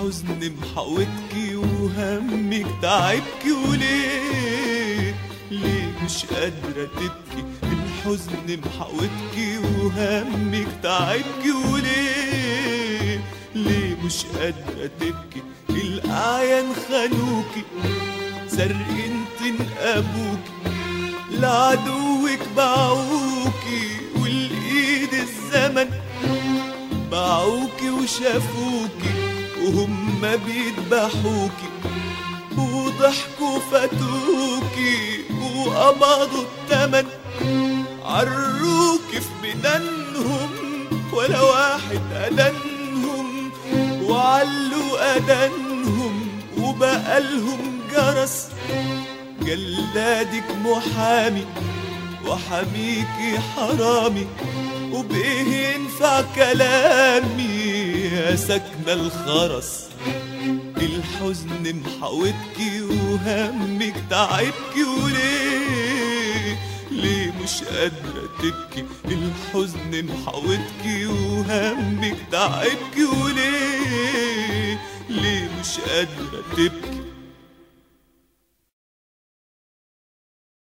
الحزن محوتكي وهمك تعبكي وليه ليه مش قادرة تبكي الحزن محوتكي وهمك تعبكي وليه ليه مش قادرة تبكي الأعيان خانوكي سرقين ابوكي لعدوك باعوكي والايد الزمن باعوكي وشافوكي وهم بيذبحوكي وضحكوا فاتوكي وقبضوا التمن عروكي في بدنهم ولا واحد أدنهم وعلوا أدنهم وبقالهم جرس جلادك محامي وحميكي حرامي وبإيه ينفع كلامي يا سكنة الخرس الحزن محاوتكي وهمك تعبكي وليه ليه مش قادرة تبكي الحزن محاوتكي وهمك تعبكي وليه ليه مش قادرة تبكي